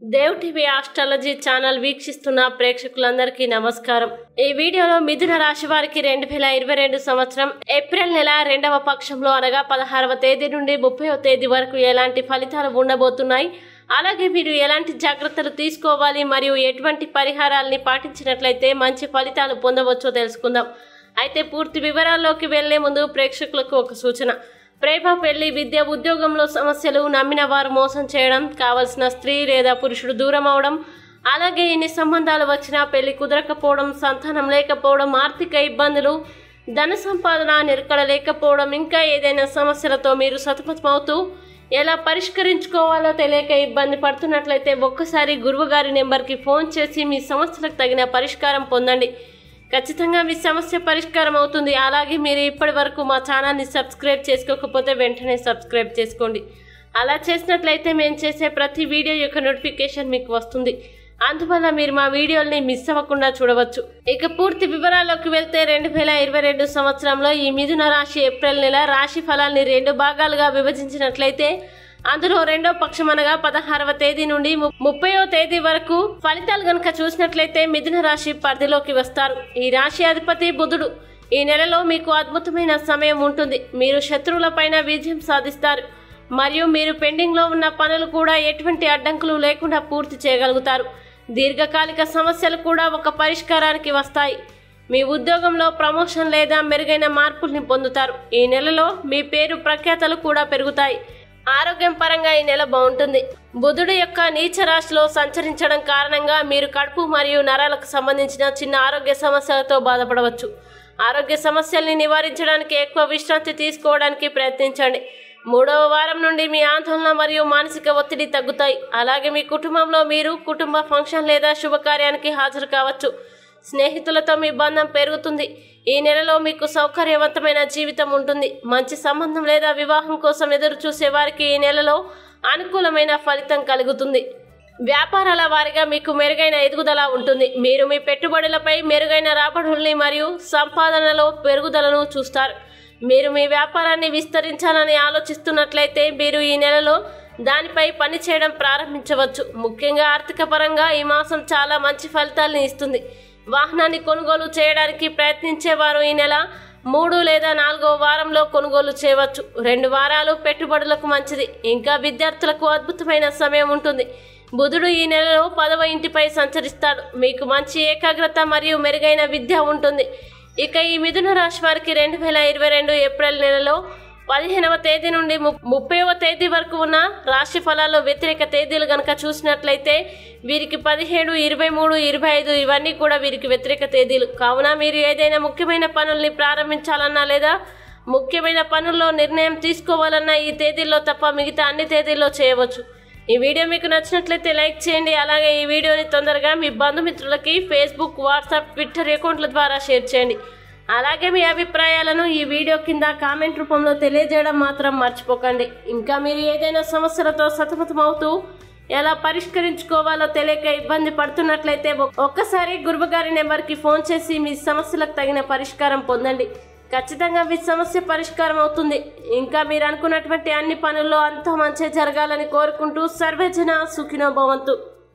Dev TV astrology channel వీక్షిస్తున్న ప్రేక్షకులందరికీ నమస్కారం ఈ వీడియోలో మిథున రాశి వారికి రెండు వేల ఇరవై రెండు సంవత్సరం ఏప్రిల్ నెల రెండవ పక్షంలో అనగా పదహారవ తేదీ నుండి ముప్పైవ తేదీ వరకు ఎలాంటి ఫలితాలు ఉండబోతున్నాయి అలాగే మీరు ఎలాంటి జాగ్రత్తలు తీసుకోవాలి మరియు ఎటువంటి పరిహారాల్ని పాటించినట్లయితే మంచి ఫలితాలు పొందవచ్చో తెలుసుకుందాం అయితే పూర్తి వివరాల్లోకి వెళ్లే ముందు ప్రేక్షకులకు ఒక సూచన ప్రేమ పెళ్లి విద్య ఉద్యోగంలో సమస్యలు నమ్మిన వారు మోసం చేయడం కావలసిన స్త్రీ లేదా పురుషుడు దూరం అవడం అలాగే ఎన్ని సంబంధాలు వచ్చినా పెళ్లి కుదరకపోవడం సంతానం లేకపోవడం ఆర్థిక ఇబ్బందులు ధన సంపాదన నిరకడ లేకపోవడం ఇంకా ఏదైనా సమస్యలతో మీరు సతమతమవుతూ ఎలా పరిష్కరించుకోవాలో తెలియక ఇబ్బంది పడుతున్నట్లయితే ఒక్కసారి గురువుగారి నెంబర్కి ఫోన్ చేసి మీ సమస్యలకు తగిన పరిష్కారం పొందండి ఖచ్చితంగా మీ సమస్య పరిష్కారం అవుతుంది అలాగే మీరు ఇప్పటి వరకు మా ఛానల్ని సబ్స్క్రైబ్ చేసుకోకపోతే వెంటనే సబ్స్క్రైబ్ చేసుకోండి అలా చేసినట్లయితే మేము చేసే ప్రతి వీడియో యొక్క నోటిఫికేషన్ మీకు వస్తుంది అందువల్ల మీరు మా వీడియోల్ని మిస్ అవ్వకుండా చూడవచ్చు ఇక పూర్తి వివరాల్లోకి వెళ్తే రెండు వేల ఇరవై రెండు సంవత్సరంలో ఈ మిథున రాశి ఏప్రిల్ నెల రాశి ఫలాల్ని రెండు భాగాలుగా విభజించినట్లయితే అందులో రెండో పక్షం అనగా పదహారవ తేదీ నుండి ము- ముప్పైవ తేదీ వరకు ఫలితాలు గనక చూసినట్లయితే మిథున రాశి పరిధిలోకి వస్తారు ఈ రాశి అధిపతి బుధుడు ఈ నెలలో మీకు అద్భుతమైన సమయం ఉంటుంది మీరు శత్రువులపైన విజయం సాధిస్తారు మరియు మీరు పెండింగ్లో ఉన్న పనులు కూడా ఎటువంటి అడ్డంకులు లేకుండా పూర్తి చేయగలుగుతారు దీర్ఘకాలిక సమస్యలు కూడా ఒక పరిష్కారానికి వస్తాయి మీ ఉద్యోగంలో ప్రమోషన్ లేదా మెరుగైన మార్పుల్ని పొందుతారు ఈ నెలలో మీ పేరు ప్రఖ్యాతలు కూడా పెరుగుతాయి ఆరోగ్యం పరంగా ఈ నెల బాగుంటుంది బుధుడు యొక్క నీచ రాశిలో సంచరించడం కారణంగా మీరు కడుపు మరియు నరాలకు సంబంధించిన చిన్న ఆరోగ్య సమస్యలతో బాధపడవచ్చు ఆరోగ్య సమస్యల్ని నివారించడానికి ఎక్కువ విశ్రాంతి తీసుకోవడానికి ప్రయత్నించండి మూడవ వారం నుండి మీ ఆందోళన మరియు మానసిక ఒత్తిడి తగ్గుతాయి అలాగే మీ కుటుంబంలో మీరు కుటుంబ ఫంక్షన్ లేదా శుభకార్యానికి హాజరు కావచ్చు స్నేహితులతో మీ బంధం పెరుగుతుంది ఈ నెలలో మీకు సౌకర్యవంతమైన జీవితం ఉంటుంది మంచి సంబంధం లేదా వివాహం కోసం ఎదురు చూసే వారికి ఈ నెలలో అనుకూలమైన ఫలితం కలుగుతుంది వ్యాపారాల వారిగా మీకు మెరుగైన ఎదుగుదల ఉంటుంది మీరు మీ పెట్టుబడులపై మెరుగైన రాబడుల్ని మరియు సంపాదనలో పెరుగుదలను చూస్తారు మీరు మీ వ్యాపారాన్ని విస్తరించాలని ఆలోచిస్తున్నట్లయితే మీరు ఈ నెలలో దానిపై పని చేయడం ప్రారంభించవచ్చు ముఖ్యంగా ఆర్థిక పరంగా ఈ మాసం చాలా మంచి ఫలితాలను ఇస్తుంది వాహనాన్ని కొనుగోలు చేయడానికి ప్రయత్నించేవారు ఈ నెల మూడు లేదా నాలుగో వారంలో కొనుగోలు చేయవచ్చు రెండు వారాలు పెట్టుబడులకు మంచిది ఇంకా విద్యార్థులకు అద్భుతమైన సమయం ఉంటుంది బుధుడు ఈ నెలలో పదవ ఇంటిపై సంచరిస్తాడు మీకు మంచి ఏకాగ్రత మరియు మెరుగైన విద్య ఉంటుంది ఇక ఈ మిథున రాశి వారికి రెండు వేల ఇరవై రెండు ఏప్రిల్ నెలలో పదిహేనవ తేదీ నుండి ము- ముప్పైవ తేదీ వరకు ఉన్న రాశి ఫలాల్లో వ్యతిరేక తేదీలు గనక చూసినట్లయితే వీరికి పదిహేడు ఇరవై మూడు ఇరవై ఐదు ఇవన్నీ కూడా వీరికి వ్యతిరేక తేదీలు కావున మీరు ఏదైనా ముఖ్యమైన పనుల్ని ప్రారంభించాలన్నా లేదా ముఖ్యమైన పనుల్లో నిర్ణయం తీసుకోవాలన్నా ఈ తేదీల్లో తప్ప మిగతా అన్ని తేదీల్లో చేయవచ్చు ఈ వీడియో మీకు నచ్చినట్లయితే లైక్ చేయండి అలాగే ఈ వీడియోని తొందరగా మీ బంధుమిత్రులకి ఫేస్బుక్ వాట్సాప్ ట్విట్టర్ అకౌంట్ల ద్వారా షేర్ చేయండి అలాగే మీ అభిప్రాయాలను ఈ వీడియో కింద కామెంట్ రూపంలో తెలియజేయడం మాత్రం మర్చిపోకండి ఇంకా మీరు ఏదైనా సమస్యలతో సతమతమవుతూ ఎలా పరిష్కరించుకోవాలో తెలియక ఇబ్బంది పడుతున్నట్లయితే ఒ- ఒక్కసారి గురువుగారి నెంబర్కి ఫోన్ చేసి మీ సమస్యలకు తగిన పరిష్కారం పొందండి ఖచ్చితంగా మీ సమస్య పరిష్కారం అవుతుంది ఇంకా మీరు అనుకున్నటువంటి అన్ని పనుల్లో అంతా మంచి జరగాలని కోరుకుంటూ సర్వజన సుఖినో భవంతు